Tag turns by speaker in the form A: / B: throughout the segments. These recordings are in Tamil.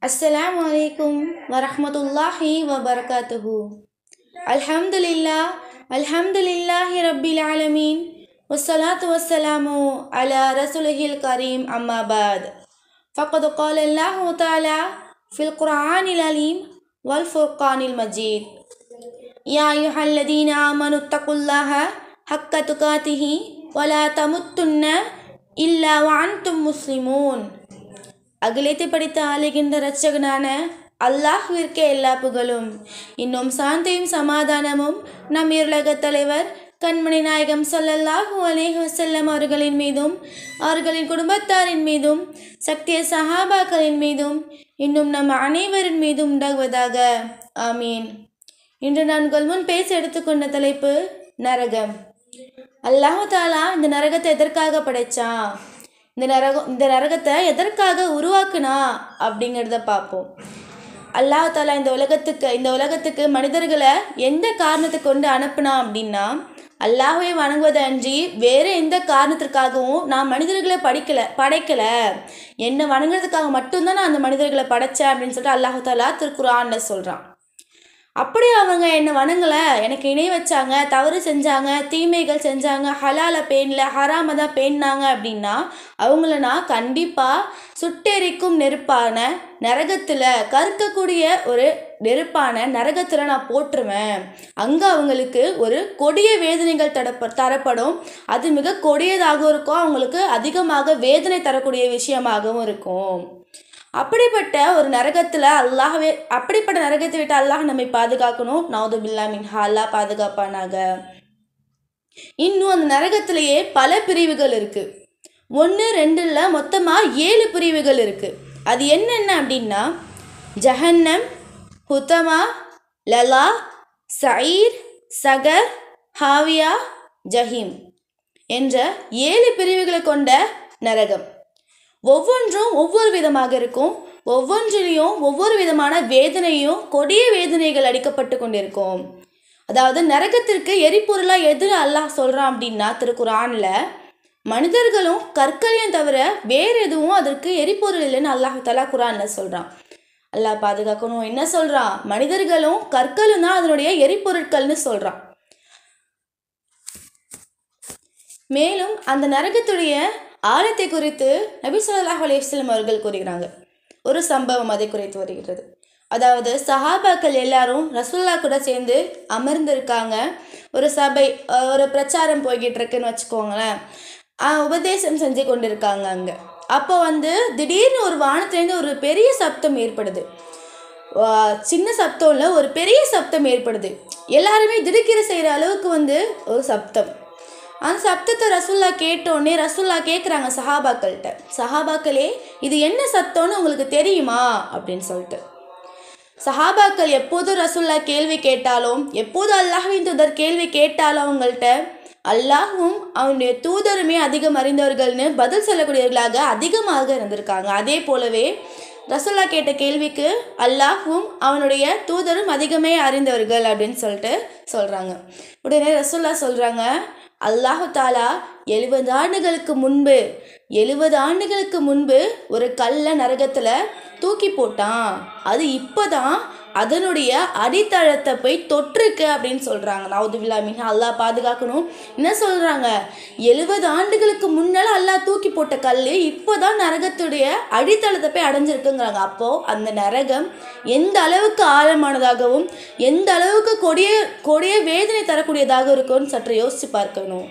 A: السلام عليكم ورحمة الله وبركاته الحمد لله الحمد لله رب العالمين والصلاة والسلام على رسوله الكريم أما بعد فقد قال الله تعالى في القرآن العليم والفرقان المجيد يا أيها الذين آمنوا اتقوا الله حق تقاته ولا تموتن إلا وأنتم مسلمون அகிலத்தை படித்து ஆளுகின்ற இரட்சகனான அல்லாஹ்விற்கே எல்லா புகழும் இன்னும் சாந்தியும் சமாதானமும் நம் இருலகத் தலைவர் கண்மணி நாயகம் ஸல்லல்லாஹு அலைஹி வஸல்லம் அவர்களின் மீதும் அவர்களின் குடும்பத்தாரின் மீதும் சக்திய சஹாபாக்களின் மீதும் இன்னும் நம் அனைவரின் மீதும் உண்டாகுவதாக ஆமீன் இன்று நான் உங்கள் முன் பேச எடுத்துக்கொண்ட தலைப்பு நரகம் அல்லாஹு தாலா இந்த நரகத்தை எதற்காக படைச்சான் இந்த நரகம் இந்த நரகத்தை எதற்காக உருவாக்குனா அப்படிங்கிறத பார்ப்போம் அல்லாஹ் தாலா இந்த உலகத்துக்கு இந்த உலகத்துக்கு மனிதர்களை எந்த காரணத்தை கொண்டு அனுப்புனா அப்படின்னா அல்லாஹ்வை வணங்குவதை அன்றி வேறு எந்த காரணத்திற்காகவும் நான் மனிதர்களை படிக்கல படைக்கல என்னை வணங்குறதுக்காக மட்டும்தான் நான் அந்த மனிதர்களை படைச்சேன் அப்படின்னு சொல்லிட்டு அல்லாஹு தாலா திருக்குறான்ல சொல்கிறான் அப்படி அவங்க என்னை வணங்கலை எனக்கு இணை வச்சாங்க தவறு செஞ்சாங்க தீமைகள் செஞ்சாங்க ஹலால பேணல ஹராம தான் பேணினாங்க அப்படின்னா அவங்கள நான் கண்டிப்பாக சுட்டெரிக்கும் நெருப்பான நரகத்தில் கற்கக்கூடிய ஒரு நெருப்பான நரகத்தில் நான் போட்டுருவேன் அங்கே அவங்களுக்கு ஒரு கொடிய வேதனைகள் தரப்ப தரப்படும் அது மிக கொடியதாகவும் இருக்கும் அவங்களுக்கு அதிகமாக வேதனை தரக்கூடிய விஷயமாகவும் இருக்கும் அப்படிப்பட்ட ஒரு நரகத்தில் அல்லாஹ்வே அப்படிப்பட்ட நரகத்தை விட்டு அல்லாஹ் நம்மை பாதுகாக்கணும் நவுது பில்லா மின்ஹா அல்லாஹ் பாதுகாப்பானாக இன்னும் அந்த நரகத்திலேயே பல பிரிவுகள் இருக்குது ஒன்று ரெண்டு இல்லை மொத்தமாக ஏழு பிரிவுகள் இருக்குது அது என்னென்ன அப்படின்னா ஜஹன்னம் ஹுத்தமா லலா சயீர் சகர் ஹாவியா ஜஹீம் என்ற ஏழு பிரிவுகளை கொண்ட நரகம் ஒவ்வொன்றும் ஒவ்வொரு விதமாக இருக்கும் ஒவ்வொன்றிலையும் ஒவ்வொரு விதமான வேதனையும் கொடிய வேதனைகள் அடிக்கப்பட்டு கொண்டிருக்கும் அதாவது நரகத்திற்கு எரிபொருளாக எது அல்லாஹ் சொல்கிறான் அப்படின்னா திருக்குறானில் மனிதர்களும் கற்களையும் தவிர வேறு எதுவும் அதற்கு எரிபொருள் இல்லைன்னு அல்லாஹ் தலா குரானில் சொல்கிறான் அல்லாஹ் பாதுகாக்கணும் என்ன சொல்கிறான் மனிதர்களும் கற்களும் தான் அதனுடைய எரிபொருட்கள்னு சொல்கிறான் மேலும் அந்த நரகத்துடைய ஆழத்தை குறித்து நபி சொல்லாஹ் அலையம் அவர்கள் கூறுகிறாங்க ஒரு சம்பவம் அதை குறித்து வருகிறது அதாவது சஹாபாக்கள் எல்லாரும் ரசுல்லா கூட சேர்ந்து அமர்ந்திருக்காங்க ஒரு சபை ஒரு பிரச்சாரம் போய்கிட்டு இருக்குன்னு வச்சுக்கோங்களேன் உபதேசம் செஞ்சு கொண்டு இருக்காங்க அங்கே அப்போ வந்து திடீர்னு ஒரு வானத்துலேருந்து ஒரு பெரிய சப்தம் ஏற்படுது சின்ன சப்தம் இல்லை ஒரு பெரிய சப்தம் ஏற்படுது எல்லாருமே திடுக்கிற செய்கிற அளவுக்கு வந்து ஒரு சப்தம் அந்த சப்தத்தை ரசுல்லா கேட்டோடனே ரசுல்லா கேட்குறாங்க சஹாபாக்கள்கிட்ட சஹாபாக்களே இது என்ன சத்தம்னு உங்களுக்கு தெரியுமா அப்படின்னு சொல்லிட்டு சஹாபாக்கள் எப்போதும் ரசுல்லா கேள்வி கேட்டாலும் எப்போது அல்லாஹின் தூதர் கேள்வி கேட்டாலும் அவங்கள்ட்ட அல்லாஹும் அவனுடைய தூதருமே அதிகம் அறிந்தவர்கள்னு பதில் சொல்லக்கூடியவர்களாக அதிகமாக இருந்திருக்காங்க அதே போலவே ரசுல்லா கேட்ட கேள்விக்கு அல்லாஹும் அவனுடைய தூதரும் அதிகமே அறிந்தவர்கள் அப்படின்னு சொல்லிட்டு சொல்கிறாங்க உடனே ரசுல்லா சொல்கிறாங்க அல்லாஹு தாலா எழுபது ஆண்டுகளுக்கு முன்பு எழுபது ஆண்டுகளுக்கு முன்பு ஒரு கல்லை நரகத்தில் தூக்கி போட்டான் அது இப்போ தான் அதனுடைய அடித்தளத்தை போய் தொற்றுக்கு அப்படின்னு சொல்கிறாங்க நவுதுபில்லா மிக அல்லாஹ் பாதுகாக்கணும் என்ன சொல்கிறாங்க எழுபது ஆண்டுகளுக்கு முன்னால் அல்லாஹ் தூக்கி போட்ட கல் இப்போ தான் நரகத்துடைய அடித்தளத்தை போய் அடைஞ்சிருக்குங்கிறாங்க அப்போது அந்த நரகம் எந்த அளவுக்கு ஆழமானதாகவும் எந்த அளவுக்கு கொடிய கொடிய வேதனை தரக்கூடியதாக இருக்கும்னு சற்று யோசித்து பார்க்கணும்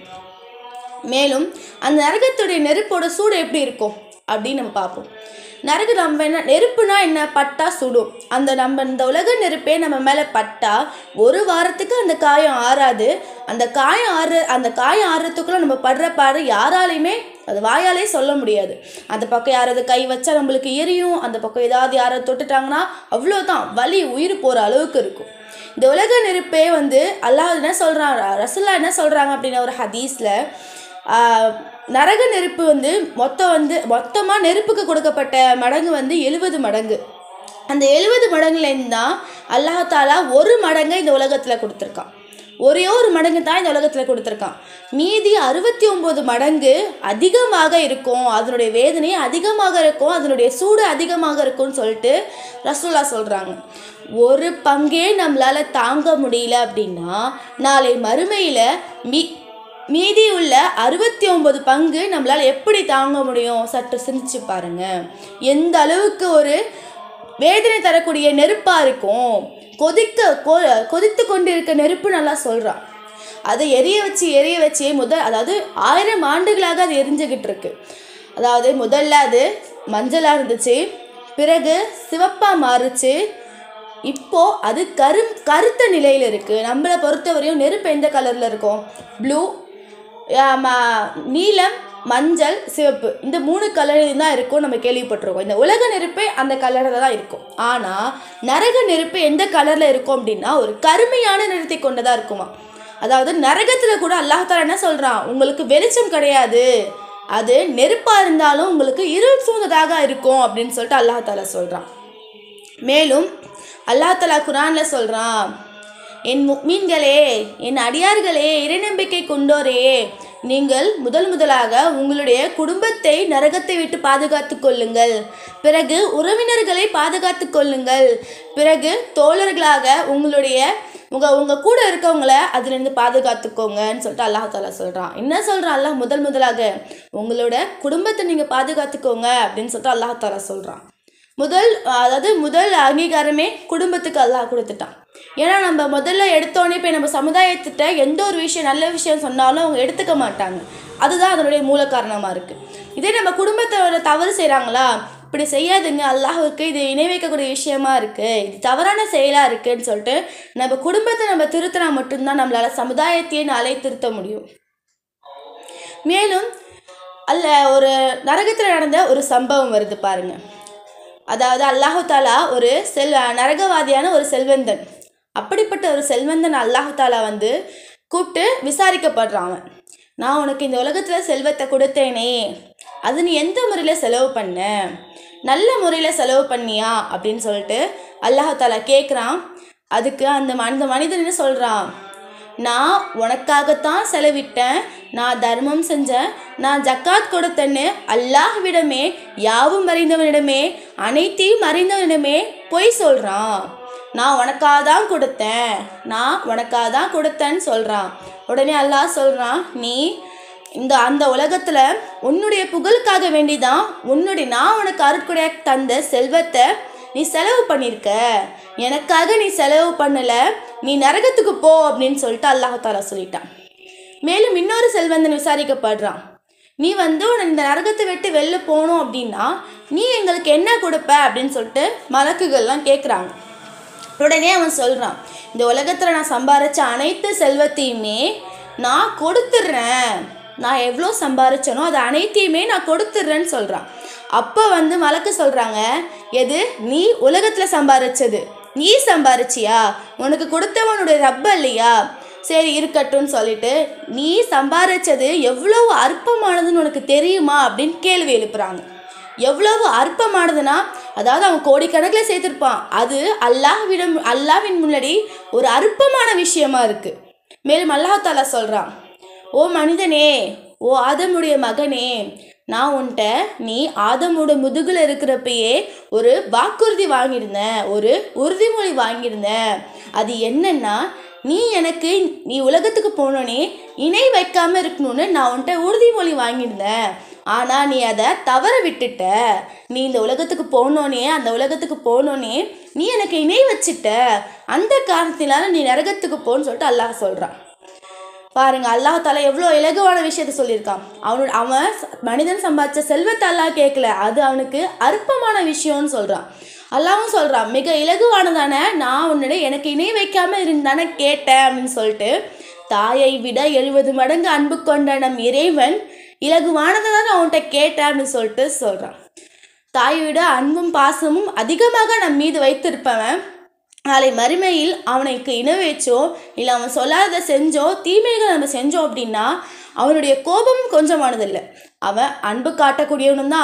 A: மேலும் அந்த நரகத்துடைய நெருப்போட சூடு எப்படி இருக்கும் அப்படின்னு நம்ம பார்ப்போம் நரகு நம்ம என்ன நெருப்புனா என்ன பட்டா சுடும் அந்த நம்ம இந்த உலக நெருப்பே நம்ம மேலே பட்டா ஒரு வாரத்துக்கு அந்த காயம் ஆறாது அந்த காயம் ஆறு அந்த காயம் ஆறுறதுக்குள்ளே நம்ம படுற பாடு யாராலையுமே அது வாயாலே சொல்ல முடியாது அந்த பக்கம் யாராவது கை வச்சா நம்மளுக்கு எரியும் அந்த பக்கம் ஏதாவது யாராவது தொட்டுட்டாங்கன்னா அவ்வளோதான் வலி உயிர் போகிற அளவுக்கு இருக்கும் இந்த உலக நெருப்பே வந்து அல்லாஹ் என்ன சொல்கிறான் ரசுல்லா என்ன சொல்கிறாங்க அப்படின்னா ஒரு ஹதீஸில் நரக நெருப்பு வந்து மொத்தம் வந்து மொத்தமாக நெருப்புக்கு கொடுக்கப்பட்ட மடங்கு வந்து எழுபது மடங்கு அந்த எழுபது மடங்குலேருந்து தான் அல்லாஹாலா ஒரு மடங்கை இந்த உலகத்தில் கொடுத்துருக்கான் ஒரே ஒரு மடங்கு தான் இந்த உலகத்தில் கொடுத்துருக்கான் மீதி அறுபத்தி ஒம்பது மடங்கு அதிகமாக இருக்கும் அதனுடைய வேதனை அதிகமாக இருக்கும் அதனுடைய சூடு அதிகமாக இருக்கும்னு சொல்லிட்டு ரசூல்லா சொல்கிறாங்க ஒரு பங்கே நம்மளால் தாங்க முடியல அப்படின்னா நாளை மறுமையில் மீ மீதி உள்ள அறுபத்தி ஒன்பது பங்கு நம்மளால் எப்படி தாங்க முடியும் சற்று சிந்திச்சு பாருங்க எந்த அளவுக்கு ஒரு வேதனை தரக்கூடிய நெருப்பாக இருக்கும் கொதிக்க கொ கொதித்து கொண்டு இருக்க நெருப்பு நல்லா சொல்கிறான் அதை எரிய வச்சு எரிய வச்சு முதல் அதாவது ஆயிரம் ஆண்டுகளாக அது எரிஞ்சுக்கிட்டு இருக்கு அதாவது முதல்ல அது மஞ்சளாக இருந்துச்சு பிறகு சிவப்பாக மாறுச்சு இப்போ அது கரு கருத்த நிலையில் இருக்குது நம்மளை பொறுத்தவரையும் நெருப்பு எந்த கலரில் இருக்கும் ப்ளூ நீலம் மஞ்சள் சிவப்பு இந்த மூணு கலரில் தான் இருக்கும் நம்ம கேள்விப்பட்டிருக்கோம் இந்த உலக நெருப்பே அந்த கலரில் தான் இருக்கும் ஆனால் நரக நெருப்பு எந்த கலரில் இருக்கும் அப்படின்னா ஒரு கருமையான நிறத்தை கொண்டதாக இருக்குமா அதாவது நரகத்தில் கூட அல்லாஹால என்ன சொல்கிறான் உங்களுக்கு வெளிச்சம் கிடையாது அது நெருப்பாக இருந்தாலும் உங்களுக்கு இருள் சூழ்ந்ததாக இருக்கும் அப்படின்னு சொல்லிட்டு அல்லாஹால சொல்கிறான் மேலும் அல்லாஹ் தலா குரானில் சொல்கிறான் என் முக்மீன்களே என் அடியார்களே இறைநம்பிக்கை கொண்டோரே நீங்கள் முதல் முதலாக உங்களுடைய குடும்பத்தை நரகத்தை விட்டு பாதுகாத்து கொள்ளுங்கள் பிறகு உறவினர்களை பாதுகாத்து கொள்ளுங்கள் பிறகு தோழர்களாக உங்களுடைய உங்கள் உங்கள் கூட இருக்கவங்கள அதுலேருந்து பாதுகாத்துக்கோங்கன்னு சொல்லிட்டு அல்லாஹ் தாலா சொல்கிறான் என்ன சொல்கிறான் அல்லாஹ் முதல் முதலாக உங்களோட குடும்பத்தை நீங்கள் பாதுகாத்துக்கோங்க அப்படின்னு சொல்லிட்டு அல்லாஹ் தாலா சொல்கிறான் முதல் அதாவது முதல் அங்கீகாரமே குடும்பத்துக்கு அல்லாஹ் கொடுத்துட்டான் ஏன்னா நம்ம முதல்ல எடுத்தோடனே போய் நம்ம சமுதாயத்திட்ட எந்த ஒரு விஷயம் நல்ல விஷயம் சொன்னாலும் அவங்க எடுத்துக்க மாட்டாங்க அதுதான் அதனுடைய மூல காரணமாக இருக்குது இதே நம்ம குடும்பத்தோட தவறு செய்கிறாங்களா இப்படி செய்யாதுங்க அல்லாஹுக்கு இது இணை வைக்கக்கூடிய விஷயமா இருக்குது இது தவறான செயலாக இருக்குன்னு சொல்லிட்டு நம்ம குடும்பத்தை நம்ம திருத்தினா மட்டும்தான் நம்மளால் சமுதாயத்தையே நாளை திருத்த முடியும் மேலும் அல்ல ஒரு நரகத்தில் நடந்த ஒரு சம்பவம் வருது பாருங்க அதாவது அல்லாஹு தாலா ஒரு செல் நரகவாதியான ஒரு செல்வந்தன் அப்படிப்பட்ட ஒரு செல்வந்தன் அல்லாஹு தாலா வந்து கூப்பிட்டு விசாரிக்கப்படுறான் அவன் நான் உனக்கு இந்த உலகத்தில் செல்வத்தை கொடுத்தேனே அது நீ எந்த முறையில் செலவு பண்ண நல்ல முறையில் செலவு பண்ணியா அப்படின்னு சொல்லிட்டு அல்லாஹு தாலா கேட்குறான் அதுக்கு அந்த ம- அந்த மனிதன் என்ன சொல்கிறான் நான் உனக்காகத்தான் செலவிட்டேன் நான் தர்மம் செஞ்சேன் நான் ஜக்காத் கொடுத்தேன்னு அல்லாஹ்விடமே யாவும் அறிந்தவனிடமே அனைத்தையும் அறிந்தவனிடமே பொய் சொல்கிறான் நான் உனக்காக தான் கொடுத்தேன் நான் உனக்காக தான் கொடுத்தேன்னு சொல்கிறான் உடனே அல்லாஹ் சொல்கிறான் நீ இந்த அந்த உலகத்தில் உன்னுடைய புகழுக்காக வேண்டிதான் உன்னுடைய நான் உனக்கு அருட்குடைய தந்த செல்வத்தை நீ செலவு பண்ணியிருக்க எனக்காக நீ செலவு பண்ணலை நீ நரகத்துக்கு போ அப்படின்னு சொல்லிட்டு அல்லாஹாலா சொல்லிட்டான் மேலும் இன்னொரு செல்வந்தன் விசாரிக்கப்படுறான் நீ வந்து உன்னை இந்த நரகத்தை விட்டு வெளில போகணும் அப்படின்னா நீ எங்களுக்கு என்ன கொடுப்ப அப்படின்னு சொல்லிட்டு மலக்குகள்லாம் கேட்குறாங்க உடனே அவன் சொல்கிறான் இந்த உலகத்தில் நான் சம்பாரிச்ச அனைத்து செல்வத்தையுமே நான் கொடுத்துட்றேன் நான் எவ்வளோ சம்பாரிச்சனோ அது அனைத்தையுமே நான் கொடுத்துட்றேன்னு சொல்கிறான் அப்போ வந்து மலக்கு சொல்கிறாங்க எது நீ உலகத்தில் சம்பாரிச்சது நீ சம்பாரிச்சியா உனக்கு கொடுத்தவனுடைய ரப்ப இல்லையா சரி இருக்கட்டும்னு சொல்லிட்டு நீ சம்பாரிச்சது எவ்வளவு அற்பமானதுன்னு உனக்கு தெரியுமா அப்படின்னு கேள்வி எழுப்புறாங்க எவ்வளவு அற்பமானதுன்னா அதாவது அவன் கோடிக்கணக்கில் சேர்த்துருப்பான் அது அல்லாஹ்விடம் அல்லாஹ்வின் முன்னாடி ஒரு அற்பமான விஷயமா இருக்கு மேலும் அல்லாஹாலா சொல்கிறான் ஓ மனிதனே ஓ ஆதமுடைய மகனே நான் உன்கிட்ட நீ ஆதமோட முதுகில் இருக்கிறப்பயே ஒரு வாக்குறுதி வாங்கியிருந்தேன் ஒரு உறுதிமொழி வாங்கியிருந்தேன் அது என்னன்னா நீ எனக்கு நீ உலகத்துக்கு போனோனே இணை வைக்காம இருக்கணும்னு நான் உன்கிட்ட உறுதிமொழி வாங்கியிருந்தேன் ஆனால் நீ அதை தவற விட்டுட்ட நீ இந்த உலகத்துக்கு போனோனே அந்த உலகத்துக்கு போனோனே நீ எனக்கு இணை வச்சிட்ட அந்த காரணத்தினால நீ நரகத்துக்கு போன்னு சொல்லிட்டு அல்லாஹ் சொல்கிறான் பாருங்க அல்லாஹ் தாலா எவ்வளோ இலகுவான விஷயத்த சொல்லியிருக்கான் அவனோட அவன் ச- மனிதன் சம்பாதிச்ச செல்வத்தை அல்லாஹ் கேட்கல அது அவனுக்கு அற்பமான விஷயம்னு சொல்கிறான் அல்லாவும் சொல்கிறான் மிக இலகுவானதான நான் உன்னிட எனக்கு இணை வைக்காம இருந்தானே கேட்டேன் அப்படின்னு சொல்லிட்டு தாயை விட எழுபது மடங்கு அன்பு கொண்ட நம் இறைவன் இலகுவானதை தான் நான் உன்கிட்ட கேட்டேன் அப்படின்னு சொல்லிட்டு சொல்கிறான் தாயை விட அன்பும் பாசமும் அதிகமாக நம் மீது வைத்திருப்பவன் நாளை மறுமையில் அவனுக்கு இணை வச்சோ இல்லை அவன் சொல்லாததை செஞ்சோ தீமைகள் நம்ம செஞ்சோம் அப்படின்னா அவனுடைய கோபமும் கொஞ்சமானதில்லை அவன் அன்பு காட்டக்கூடியவனும் தான்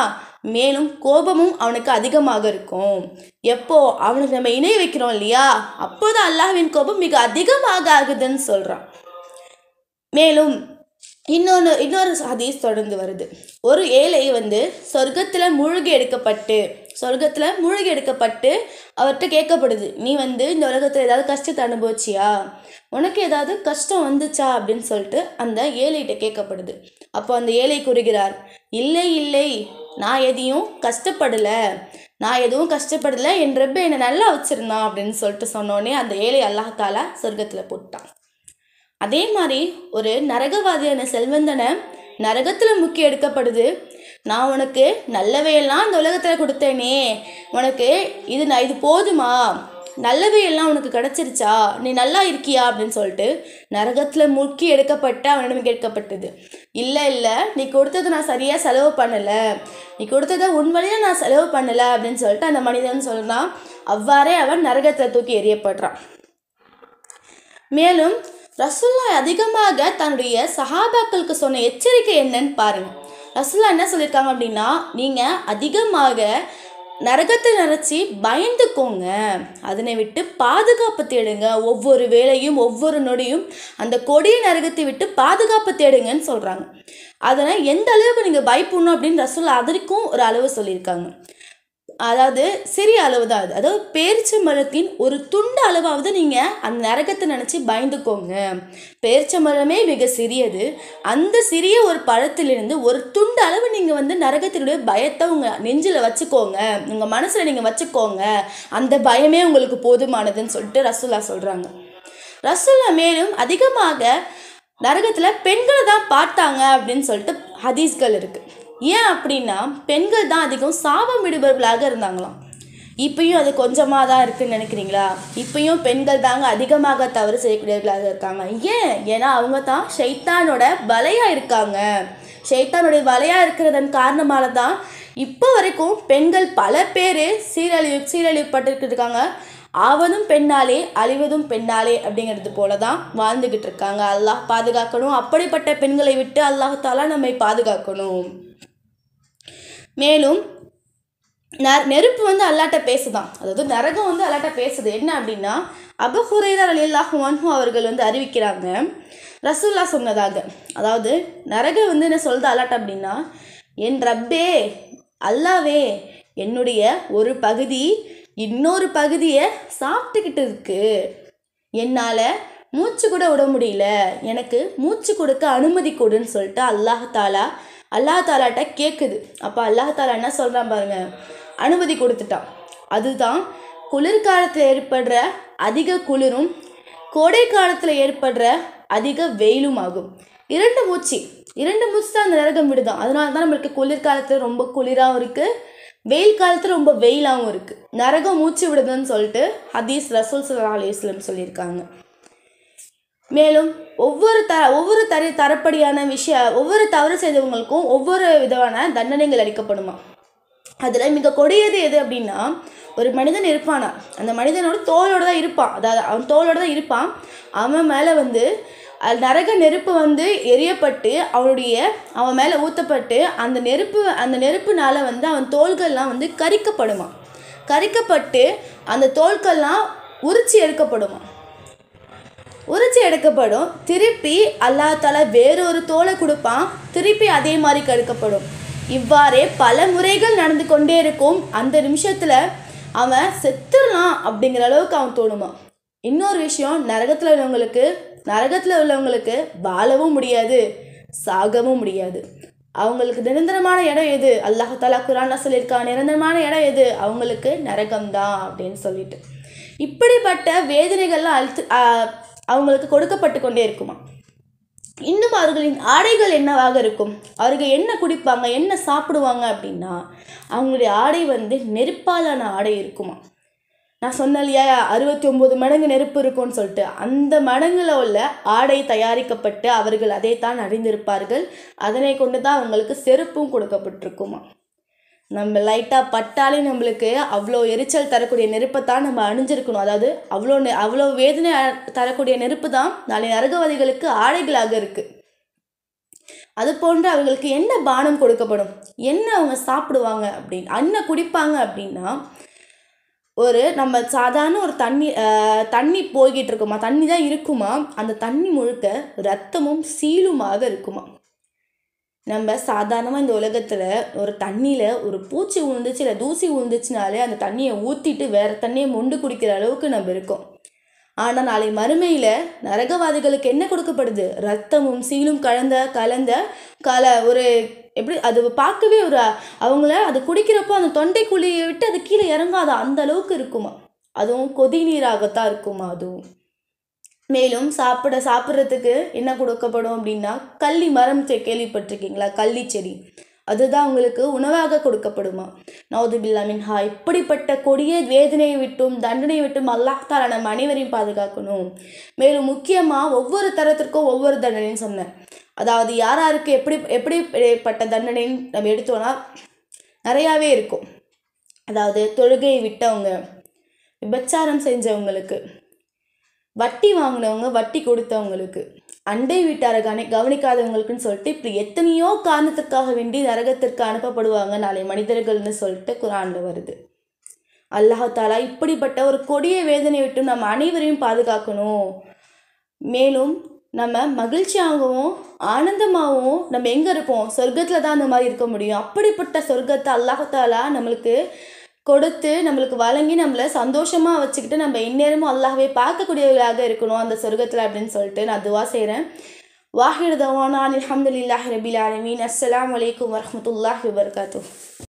A: மேலும் கோபமும் அவனுக்கு அதிகமாக இருக்கும் எப்போ அவனுக்கு நம்ம இணை வைக்கிறோம் இல்லையா அப்போது அல்லாஹ்வின் கோபம் மிக அதிகமாக ஆகுதுன்னு சொல்கிறான் மேலும் இன்னொன்று இன்னொரு ஹதீஸ் தொடர்ந்து வருது ஒரு ஏழை வந்து சொர்க்கத்தில் மூழ்கி எடுக்கப்பட்டு சொர்க்கத்தில் மூழ்கி எடுக்கப்பட்டு அவர்கிட்ட கேட்கப்படுது நீ வந்து இந்த உலகத்தில் ஏதாவது கஷ்டத்தை அனுபவிச்சியா உனக்கு ஏதாவது கஷ்டம் வந்துச்சா அப்படின்னு சொல்லிட்டு அந்த ஏழைகிட்ட கேட்கப்படுது அப்போ அந்த ஏழை கூறுகிறார் இல்லை இல்லை நான் எதையும் கஷ்டப்படலை நான் எதுவும் கஷ்டப்படலை என் ரப்ப என்னை நல்லா வச்சிருந்தான் அப்படின்னு சொல்லிட்டு சொன்னோடனே அந்த ஏழை அல்லாஹாலா சொர்க்கத்தில் போட்டான் அதே மாதிரி ஒரு நரகவாதியான செல்வந்தனை நரகத்தில் முக்கி எடுக்கப்படுது நான் உனக்கு நல்லவையெல்லாம் இந்த உலகத்தில் கொடுத்தேனே உனக்கு இது நான் இது போதுமா நல்லவையெல்லாம் உனக்கு கிடச்சிருச்சா நீ நல்லா இருக்கியா அப்படின்னு சொல்லிட்டு நரகத்தில் முக்கி எடுக்கப்பட்டு அவனிடம் கேட்கப்பட்டது இல்லை இல்லை நீ கொடுத்தது நான் சரியாக செலவு பண்ணலை நீ கொடுத்ததை உன் வழியாக நான் செலவு பண்ணலை அப்படின்னு சொல்லிட்டு அந்த மனிதன் சொல்கிறான் அவ்வாறே அவன் நரகத்தில் தூக்கி எறியப்படுறான் மேலும் ரசுல்லா அதிகமாக தன்னுடைய சஹாபாக்களுக்கு சொன்ன எச்சரிக்கை என்னன்னு பாருங்க ரசுல்லா என்ன சொல்லியிருக்காங்க அப்படின்னா நீங்கள் அதிகமாக நரகத்தை நினச்சி பயந்துக்கோங்க அதனை விட்டு பாதுகாப்பு தேடுங்க ஒவ்வொரு வேளையும் ஒவ்வொரு நொடியும் அந்த கொடிய நரகத்தை விட்டு பாதுகாப்பு தேடுங்கன்னு சொல்கிறாங்க அதனால் எந்த அளவுக்கு நீங்கள் பயப்படணும் அப்படின்னு ரசுல்லா அதற்கும் ஒரு அளவு சொல்லியிருக்காங்க அதாவது சிறிய அளவு தான் அது அதாவது பேரிச்ச மரத்தின் ஒரு துண்டு அளவாவது நீங்கள் அந்த நரகத்தை நினச்சி பயந்துக்கோங்க பேரிச்ச மரமே மிக சிறியது அந்த சிறிய ஒரு பழத்திலிருந்து ஒரு துண்டு அளவு நீங்கள் வந்து நரகத்தினுடைய பயத்தை உங்கள் நெஞ்சில் வச்சுக்கோங்க உங்கள் மனசில் நீங்கள் வச்சுக்கோங்க அந்த பயமே உங்களுக்கு போதுமானதுன்னு சொல்லிட்டு ரசுல்லா சொல்கிறாங்க ரசுல்லா மேலும் அதிகமாக நரகத்தில் பெண்களை தான் பார்த்தாங்க அப்படின்னு சொல்லிட்டு ஹதீஸ்கள் இருக்குது ஏன் அப்படின்னா பெண்கள் தான் அதிகம் சாபம் விடுபவர்களாக இருந்தாங்களாம் இப்பயும் அது கொஞ்சமாக தான் இருக்குன்னு நினைக்கிறீங்களா இப்பயும் பெண்கள் தாங்க அதிகமாக தவறு செய்யக்கூடியவர்களாக இருக்காங்க ஏன் ஏன்னா அவங்க தான் ஷைத்தானோட பலையாக இருக்காங்க ஷைத்தானுடைய வலையாக இருக்கிறதன் காரணமால தான் இப்போ வரைக்கும் பெண்கள் பல பேர் சீரழிவு சீரழிவுப்பட்டு இருக்காங்க ஆவதும் பெண்ணாலே அழிவதும் பெண்ணாலே அப்படிங்கிறது போல தான் வாழ்ந்துக்கிட்டு இருக்காங்க அல்லாஹ் பாதுகாக்கணும் அப்படிப்பட்ட பெண்களை விட்டு அல்லாஹாலா நம்மை பாதுகாக்கணும் மேலும் ந நெருப்பு வந்து அல்லாட்ட பேசுதான் அதாவது நரகம் வந்து அல்லாட்ட பேசுது என்ன அப்படின்னா அபு ஹுரைதர் அலில்லாஹு அன்ஹு அவர்கள் வந்து அறிவிக்கிறாங்க ரசூல்லா சொன்னதாக அதாவது நரகம் வந்து என்ன சொல்லுது அல்லாட்ட அப்படின்னா என் ரப்பே அல்லாவே என்னுடைய ஒரு பகுதி இன்னொரு பகுதியை சாப்பிட்டுக்கிட்டு இருக்கு என்னால் மூச்சு கூட விட முடியல எனக்கு மூச்சு கொடுக்க அனுமதி கொடுன்னு சொல்லிட்டு அல்லாஹ் தாலா அல்லாஹ் தாலாட்ட கேட்குது அப்போ அல்லாஹ் தாலா என்ன சொல்கிறான் பாருங்க அனுமதி கொடுத்துட்டான் அதுதான் குளிர்காலத்தில் ஏற்படுற அதிக குளிரும் கோடை காலத்தில் ஏற்படுற அதிக வெயிலும் ஆகும் இரண்டு மூச்சு இரண்டு மூச்சு தான் அந்த நரகம் விடுதான் அதனால தான் நம்மளுக்கு குளிர்காலத்தில் ரொம்ப குளிராகவும் இருக்குது வெயில் காலத்தில் ரொம்ப வெயிலாகவும் இருக்குது நரகம் மூச்சு விடுதுன்னு சொல்லிட்டு ஹதீஸ் ரசூல் சல்லா அலிஸ்லம் சொல்லியிருக்காங்க மேலும் ஒவ்வொரு த ஒவ்வொரு தர தரப்படியான விஷய ஒவ்வொரு தவறு செய்தவங்களுக்கும் ஒவ்வொரு விதமான தண்டனைகள் அளிக்கப்படுமா அதில் மிக கொடியது எது அப்படின்னா ஒரு மனிதன் இருப்பானா அந்த மனிதனோட தோலோடு தான் இருப்பான் அதாவது அவன் தோலோடு தான் இருப்பான் அவன் மேலே வந்து அஹ், நரக நெருப்பு வந்து எரியப்பட்டு அவனுடைய அவன் மேலே ஊற்றப்பட்டு அந்த நெருப்பு அந்த நெருப்புனால வந்து அவன் தோள்கள்லாம் வந்து கரிக்கப்படுமா கரிக்கப்பட்டு அந்த தோள்கள்லாம் உரிச்சி எடுக்கப்படுமா உரிச்சி எடுக்கப்படும் திருப்பி அல்லா தாலா வேறொரு தோலை கொடுப்பான் திருப்பி அதே மாதிரி கடுக்கப்படும் இவ்வாறே பல முறைகள் நடந்து கொண்டே இருக்கும் அந்த நிமிஷத்தில் அவன் செத்துடலாம் அப்படிங்கிற அளவுக்கு அவன் தோணுமா இன்னொரு விஷயம் நரகத்தில் உள்ளவங்களுக்கு நரகத்தில் உள்ளவங்களுக்கு வாழவும் முடியாது சாகவும் முடியாது அவங்களுக்கு நிரந்தரமான இடம் எது அல்லாஹாலா குரான்ல சொல்லியிருக்கான் நிரந்தரமான இடம் எது அவங்களுக்கு நரகம்தான் அப்படின்னு சொல்லிட்டு இப்படிப்பட்ட வேதனைகள்லாம் அழுத்து ஆ, அவங்களுக்கு கொடுக்கப்பட்டு கொண்டே இருக்குமா இன்னும் அவர்களின் ஆடைகள் என்னவாக இருக்கும் அவர்கள் என்ன குடிப்பாங்க என்ன சாப்பிடுவாங்க அப்படின்னா அவங்களுடைய ஆடை வந்து நெருப்பாலான ஆடை இருக்குமா நான் சொன்னேன் இல்லையா அறுபத்தி ஒம்பது மடங்கு நெருப்பு இருக்கும்னு சொல்லிட்டு அந்த மடங்குல உள்ள ஆடை தயாரிக்கப்பட்டு அவர்கள் அதைத்தான் அறிந்திருப்பார்கள் அதனை கொண்டு தான் அவங்களுக்கு செருப்பும் கொடுக்கப்பட்டிருக்குமா நம்ம லைட்டாக பட்டாலே நம்மளுக்கு அவ்வளோ எரிச்சல் தரக்கூடிய நெருப்பை தான் நம்ம அணிஞ்சிருக்கணும் அதாவது அவ்வளோ நெ- அவ்வளோ வேதனை அ- தரக்கூடிய நெருப்பு தான் நாளை நரகவாதிகளுக்கு ஆடைகளாக இருக்குது அது போன்று அவர்களுக்கு என்ன பானம் கொடுக்கப்படும் என்ன அவங்க சாப்பிடுவாங்க அப்படின்னு என்ன குடிப்பாங்க அப்படின்னா ஒரு நம்ம சாதாரண ஒரு தண்ணி அஹ், தண்ணி போய்கிட்டு இருக்குமா தண்ணி தான் இருக்குமா அந்த தண்ணி முழுக்க ரத்தமும் சீலுமாக இருக்குமா நம்ம சாதாரணமாக இந்த உலகத்தில் ஒரு தண்ணியில் ஒரு பூச்சி விழுந்துச்சு இல்லை தூசி விழுந்துச்சுனாலே அந்த தண்ணியை ஊற்றிட்டு வேறு தண்ணியை மொண்டு குடிக்கிற அளவுக்கு நம்ம இருக்கோம் ஆனால் நாளை மறுமையில் நரகவாதிகளுக்கு என்ன கொடுக்கப்படுது ரத்தமும் சீலும் கலந்த கலந்த கல ஒரு எப்படி அது பார்க்கவே ஒரு அவங்கள அது குடிக்கிறப்போ அந்த தொண்டைக்குழியை விட்டு அது கீழே இறங்காத அந்த அளவுக்கு இருக்குமா அதுவும் கொதி நீராகத்தான் இருக்குமா அதுவும் மேலும் சாப்பிட சாப்பிட்றதுக்கு என்ன கொடுக்கப்படும் அப்படின்னா கள்ளி மரம் செ- கேள்விப்பட்டிருக்கீங்களா கள்ளி செடி அதுதான் அவங்களுக்கு உணவாக கொடுக்கப்படுமா நவுதுபில்லா மின்ஹா இப்படிப்பட்ட கொடிய வேதனையை விட்டும் தண்டனையை விட்டும் அல்லாஹ் தாலா நம்ம அனைவரையும் பாதுகாக்கணும் மேலும் முக்கியமாக ஒவ்வொரு தரத்திற்கும் ஒவ்வொரு தண்டனைன்னு சொன்னேன் அதாவது யார் யாருக்கு எப்படி எப்படிப்பட்ட தண்டனைன்னு நம்ம எடுத்தோன்னா நிறையாவே இருக்கும் அதாவது தொழுகையை விட்டவங்க விபச்சாரம் செஞ்சவங்களுக்கு வட்டி வாங்கினவங்க வட்டி கொடுத்தவங்களுக்கு அண்டை வீட்டாரை கவனி கவனிக்காதவங்களுக்குன்னு சொல்லிட்டு இப்படி எத்தனையோ காரணத்துக்காக வேண்டி நரகத்திற்கு அனுப்பப்படுவாங்க நாளை மனிதர்கள்னு சொல்லிட்டு குரானில் வருது அல்லாஹாலா இப்படிப்பட்ட ஒரு கொடிய வேதனை விட்டு நம்ம அனைவரையும் பாதுகாக்கணும் மேலும் நம்ம மகிழ்ச்சியாகவும் ஆனந்தமாகவும் நம்ம எங்கே இருப்போம் சொர்க்கத்தில் தான் அந்த மாதிரி இருக்க முடியும் அப்படிப்பட்ட சொர்க்கத்தை அல்லாஹாலா நம்மளுக்கு கொடுத்து நம்மளுக்கு வழங்கி நம்மளை சந்தோஷமாக வச்சுக்கிட்டு நம்ம இந்நேரமும் அல்லாஹ்வை பார்க்கக்கூடியவர்களாக இருக்கணும் அந்த சொர்க்கத்தில் அப்படின்னு சொல்லிட்டு நான் துவா செய்கிறேன் வாஹிர் தவானா அல்ஹம்துலில்லாஹி ரபில் ஆலமீன் அஸ்ஸலாமு அலைக்கும் வரஹ்மத்துல்லாஹி வபரகாத்துஹ்